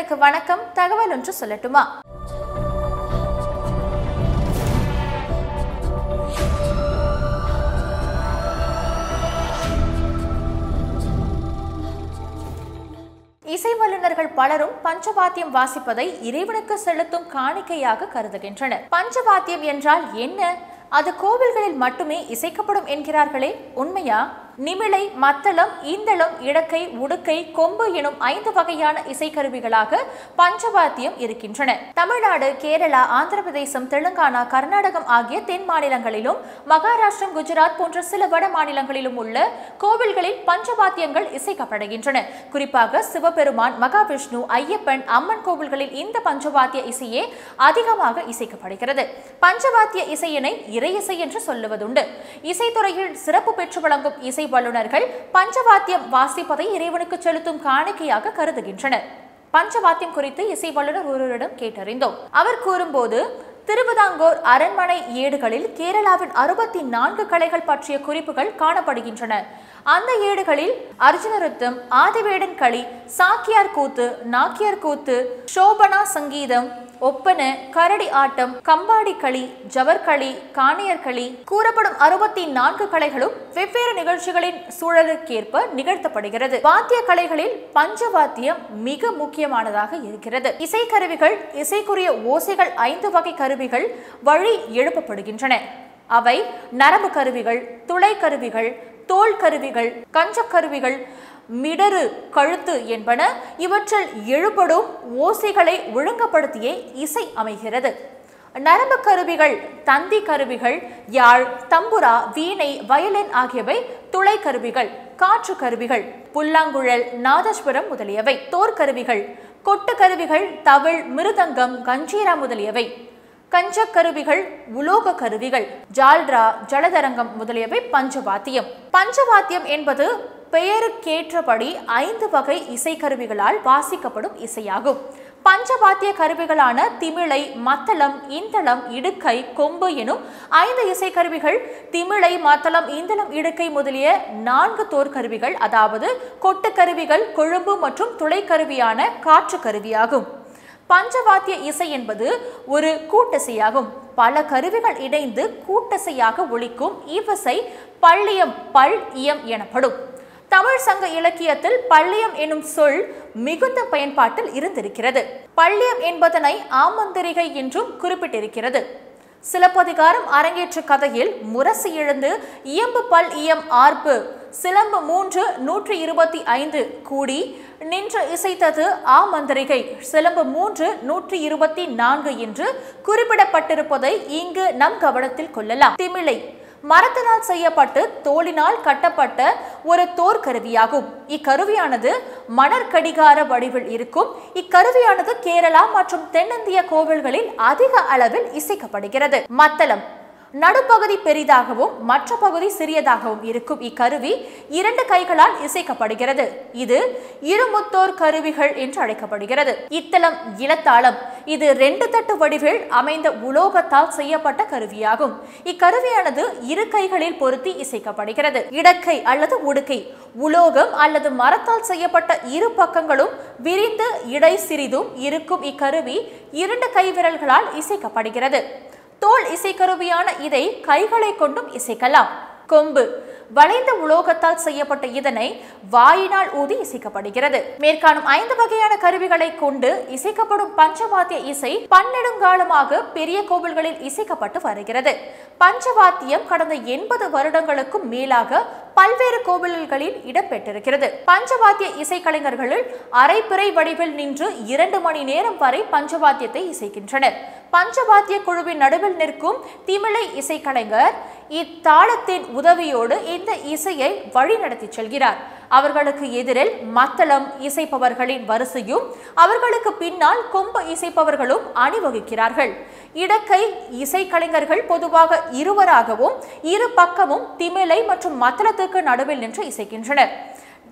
நேயர்களுக்கு வணக்கம் தகவல் ஒன்று சொல்லட்டுமா இசை வல்லுநர்கள் பலரும் பஞ்சவாத்தியம் வாசிப்பதை இறைவனுக்கு செலுத்தும் காணிக்கையாக கருதுகின்றனர் பஞ்சவாத்தியம் என்றால் என்ன அது கோவில்களில் மட்டுமே இசைக்கப்படும் என்கிறார்களே உண்மையா நிமிளை மத்தளம் ஈந்தளம் இடக்கை உடுக்கை கொம்பு எனும் ஐந்து வகையான இசைக்கருவிகளாக பஞ்சவாத்தியம் இருக்கின்றன தமிழ்நாடு கேரளா ஆந்திர பிரதேசம் தெலுங்கானா கர்நாடகம் ஆகிய தென் மாநிலங்களிலும் மகாராஷ்டிரம் குஜராத் போன்ற சில வட மாநிலங்களிலும் உள்ள கோவில்களில் பஞ்சவாத்தியங்கள் இசைக்கப்படுகின்றன குறிப்பாக சிவபெருமான் மகாவிஷ்ணு ஐயப்பன் அம்மன் கோவில்களில் இந்த பஞ்சவாத்திய இசையே அதிகமாக இசைக்கப்படுகிறது பஞ்சவாத்திய இசையினை இறை இசை என்று சொல்லுவதுண்டு இசைத்துறையில் சிறப்பு பெற்று வழங்கும் இசை வல்லுநர்கள் பஞ்சவாத்தியம் வாசிப்பதை இறைவனுக்கு செலுத்தும் காணிக்கையாக கருதுகின்றனர் பஞ்சவாத்தியம் குறித்து இசை வல்லுநர் ஒருவரிடம் கேட்டறிந்தோம் அவர் கூறும்போது திருவிதாங்கூர் அரண்மனை ஏடுகளில் கேரளாவின் அறுபத்தி நான்கு கலைகள் பற்றிய குறிப்புகள் காணப்படுகின்றன அந்த ஏடுகளில் அர்ஜுனருத்தம் ஆதிவேடன் களி சாக்கியார் கூத்து நாக்கியார் கூத்து சோபனா சங்கீதம் ஒப்பன கரடி ஆட்டம் கம்பாடி களி ஜவர்களி காணியர் களி கூறப்படும் அறுபத்தி நான்கு கலைகளும் வெவ்வேறு நிகழ்ச்சிகளின் சூழலுக்கேற்ப நிகழ்த்தப்படுகிறது வாத்திய கலைகளில் பஞ்சவாத்தியம் மிக முக்கியமானதாக இருக்கிறது இசைக்கருவிகள் இசைக்குரிய ஓசைகள் ஐந்து வகை கருவிகள் வழி எழுப்பப்படுகின்றன அவை நரம்பு கருவிகள் துளை கருவிகள் தோல் கருவிகள் கஞ்சக் கருவிகள் மிடரு கழுத்து என்பன இவற்றில் எழுபடும் ஓசைகளை ஒழுங்கப்படுத்தியே இசை அமைகிறது நரம்பு கருவிகள் தந்தி கருவிகள் யாழ் தம்புரா வீணை வயலின் ஆகியவை துளை கருவிகள் காற்று கருவிகள் புல்லாங்குழல் நாதஸ்வரம் முதலியவை தோற்கருவிகள் கொட்டு கருவிகள் தவிழ் மிருதங்கம் கஞ்சீரா முதலியவை கஞ்சக் கருவிகள் உலோக கருவிகள் ஜால்ரா ஜலதரங்கம் முதலியவை பஞ்சவாத்தியம் பஞ்சவாத்தியம் என்பது பெயருக்கேற்றபடி ஐந்து வகை இசைக்கருவிகளால் வாசிக்கப்படும் இசையாகும் பஞ்சவாத்திய கருவிகளான திமிழை மத்தளம் இந்தளம் இடுக்கை கொம்பு எனும் ஐந்து இசைக்கருவிகள் திமிழை மத்தளம் இந்தளம் இடுக்கை முதலிய நான்கு தோற்கருவிகள் அதாவது கொட்டு கருவிகள் கொழும்பு மற்றும் துளைக்கருவியான காற்று கருவியாகும் பஞ்சவாத்திய இசை என்பது ஒரு கூட்டிசையாகும் பல கருவிகள் இணைந்து கூட்டிசையாக ஒலிக்கும் இவ்விசை பள்ளியம் பல் இயம் எனப்படும் தமிழ் சங்க இலக்கியத்தில் பள்ளியம் எனும் சொல் மிகுந்த பயன்பாட்டில் இருந்திருக்கிறது பள்ளியம் என்பதனை ஆமந்திரிகை என்றும் குறிப்பிட்டிருக்கிறது சிலப்பதிகாரம் அரங்கேற்ற கதையில் முரசு எழுந்து இயம்பு பல் இயம் ஆர்ப்பு சிலம்பு மூன்று நூற்றி இருபத்தி ஐந்து கூடி நின்று இசைத்தது ஆ மந்திரிகை சிலம்பு மூன்று நூற்றி இருபத்தி நான்கு என்று குறிப்பிடப்பட்டிருப்பதை இங்கு நம் கவனத்தில் கொள்ளலாம் திமிழை மரத்தினால் செய்யப்பட்டு தோளினால் கட்டப்பட்ட ஒரு தோர் கருவியாகும் இக்கருவியானது மணற்கடிகார வடிவில் இருக்கும் இக்கருவியானது கேரளா மற்றும் தென்னிந்திய கோவில்களில் அதிக அளவில் இசைக்கப்படுகிறது மத்தளம் நடுப்பகுதி பெரிதாகவும் மற்ற பகுதி சிறியதாகவும் இருக்கும் இக்கருவி இரண்டு கைகளால் இசைக்கப்படுகிறது இது இருமுத்தோர் கருவிகள் என்று அழைக்கப்படுகிறது இத்தளம் இலத்தாளம் இது ரெண்டு தட்டு வடிவில் அமைந்த உலோகத்தால் செய்யப்பட்ட கருவியாகும் இக்கருவியானது இரு கைகளில் பொருத்தி இசைக்கப்படுகிறது இடக்கை அல்லது உடுக்கை உலோகம் அல்லது மரத்தால் செய்யப்பட்ட இரு பக்கங்களும் விரிந்து இடை சிறிதும் இருக்கும் இக்கருவி இரண்டு கைவிரல்களால் இசைக்கப்படுகிறது தோல் இசைக்கருவியான இதை கைகளை கொண்டும் இசைக்கலாம் கொம்பு வளைந்த உலோகத்தால் செய்யப்பட்ட இதனை வாயினால் ஊதி இசைக்கப்படுகிறது மேற்காணும் ஐந்து வகையான கருவிகளை கொண்டு இசைக்கப்படும் பஞ்சவாத்திய இசை பன்னெடுங்காலமாக பெரிய கோவில்களில் இசைக்கப்பட்டு வருகிறது பஞ்சவாத்தியம் கடந்த எண்பது வருடங்களுக்கும் மேலாக பல்வேறு கோவில்களில் இடம்பெற்றிருக்கிறது பஞ்சவாத்திய இசைக்கலைஞர்களில் அரைப்பிறை வடிவில் நின்று இரண்டு மணி நேரம் வரை பஞ்சவாத்தியத்தை இசைக்கின்றனர் பஞ்சவாத்திய குழுவின் நடுவில் நிற்கும் திமிழை இசைக்கலைஞர் இத்தாளத்தின் உதவியோடு இந்த இசையை வழிநடத்தி செல்கிறார் அவர்களுக்கு எதிரில் மத்தளம் இசைப்பவர்களின் வரிசையும் அவர்களுக்கு பின்னால் கொம்பு இசைப்பவர்களும் அணிவகுக்கிறார்கள் இடக்கை இசைக்கலைஞர்கள் பொதுவாக இருவராகவும் இரு பக்கமும் திமிலை மற்றும் மத்தளத்துக்கு நடுவில் நின்று இசைக்கின்றனர்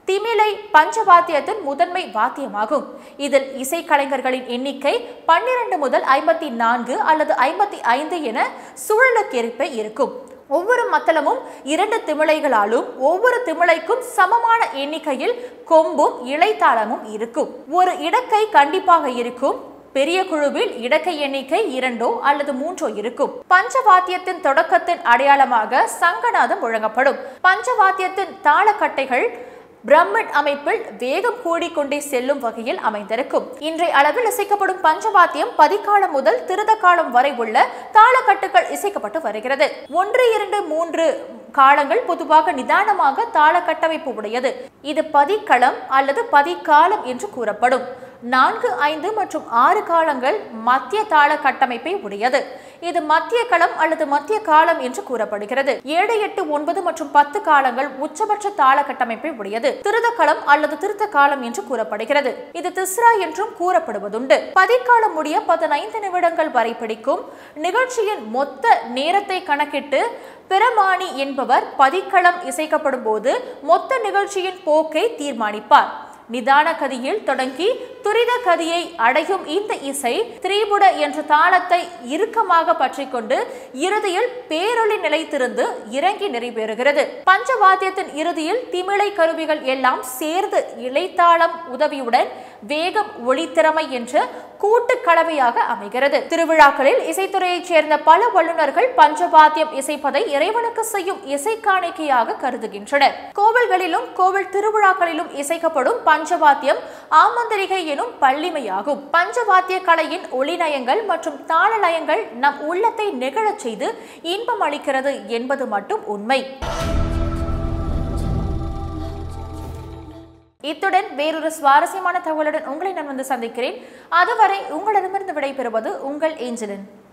திமிலை பஞ்சவாத்தியத்தின் முதன்மை வாத்தியமாகும் இதில் இசைக்கலைஞர்களின் எண்ணிக்கை பன்னிரண்டு முதல் ஐம்பத்தி நான்கு அல்லது ஐம்பத்தி ஐந்து என சூழலுக்கேற்ப இருக்கும் ஒவ்வொரு மத்தளமும் இரண்டு திமிழைகளாலும் ஒவ்வொரு திமிழைக்கும் சமமான எண்ணிக்கையில் கொம்பும் இலைத்தாளமும் இருக்கும் ஒரு இடக்கை கண்டிப்பாக இருக்கும் பெரிய குழுவில் இடக்கை எண்ணிக்கை இரண்டோ அல்லது மூன்றோ இருக்கும் பஞ்சவாத்தியத்தின் தொடக்கத்தின் அடையாளமாக சங்கநாதம் முழங்கப்படும் பஞ்சவாத்தியத்தின் தாளக்கட்டைகள் பிரம்மட் அமைப்பில் வேகம் கூடிக்கொண்டே செல்லும் வகையில் அமைந்திருக்கும் இன்றைய அளவில் இசைக்கப்படும் பஞ்சவாத்தியம் பதிக்காலம் முதல் திருத காலம் வரை உள்ள தாளக்கட்டுகள் இசைக்கப்பட்டு வருகிறது ஒன்று இரண்டு மூன்று காலங்கள் பொதுவாக நிதானமாக தாள கட்டமைப்பு உடையது இது பதிக்களம் அல்லது பதிக்காலம் என்று கூறப்படும் நான்கு ஐந்து மற்றும் ஆறு காலங்கள் மத்திய தாள கட்டமைப்பை உடையது இது மத்திய களம் அல்லது மத்திய காலம் என்று கூறப்படுகிறது ஏழு எட்டு ஒன்பது மற்றும் பத்து காலங்கள் உச்சபட்ச தாள கட்டமைப்பை உடையது திருத களம் அல்லது திருத்த காலம் என்று கூறப்படுகிறது இது திஸ்ரா என்றும் கூறப்படுவதுண்டு பதிக்காலம் முடிய பதினைந்து நிமிடங்கள் வரை பிடிக்கும் நிகழ்ச்சியின் மொத்த நேரத்தை கணக்கிட்டு பிரமாணி என்பவர் பதிக்களம் இசைக்கப்படும் போது மொத்த நிகழ்ச்சியின் போக்கை தீர்மானிப்பார் நிதான கதியில் தொடங்கி துரித கதியை அடையும் இந்த இசை திரிபுட என்ற தாளத்தை இறுக்கமாக பற்றிக்கொண்டு இறுதியில் பேரொளி நிலைத்திருந்து இறங்கி நிறைவேறுகிறது பஞ்சவாத்தியத்தின் இறுதியில் திமிழை கருவிகள் எல்லாம் சேர்ந்து இலைத்தாளம் உதவியுடன் வேகம் ஒளித்திறமை என்ற கூட்டு கலவையாக அமைகிறது திருவிழாக்களில் இசைத்துறையைச் சேர்ந்த பல வல்லுநர்கள் பஞ்சவாத்தியம் இசைப்பதை இறைவனுக்கு செய்யும் இசை காணிக்கையாக கருதுகின்றனர் கோவில்களிலும் கோவில் திருவிழாக்களிலும் இசைக்கப்படும் பஞ்சவாத்தியம் ஆமந்தரிகை எனும் பள்ளிமையாகும் பஞ்சவாத்திய கலையின் ஒளிநயங்கள் மற்றும் தாளலயங்கள் நம் உள்ளத்தை நெகிழச் செய்து இன்பம் அளிக்கிறது என்பது மட்டும் உண்மை இத்துடன் வேறொரு சுவாரஸ்யமான தகவலுடன் உங்களை நான் வந்து சந்திக்கிறேன் அதுவரை உங்களிடமிருந்து விடைபெறுவது உங்கள் ஏஞ்சலின்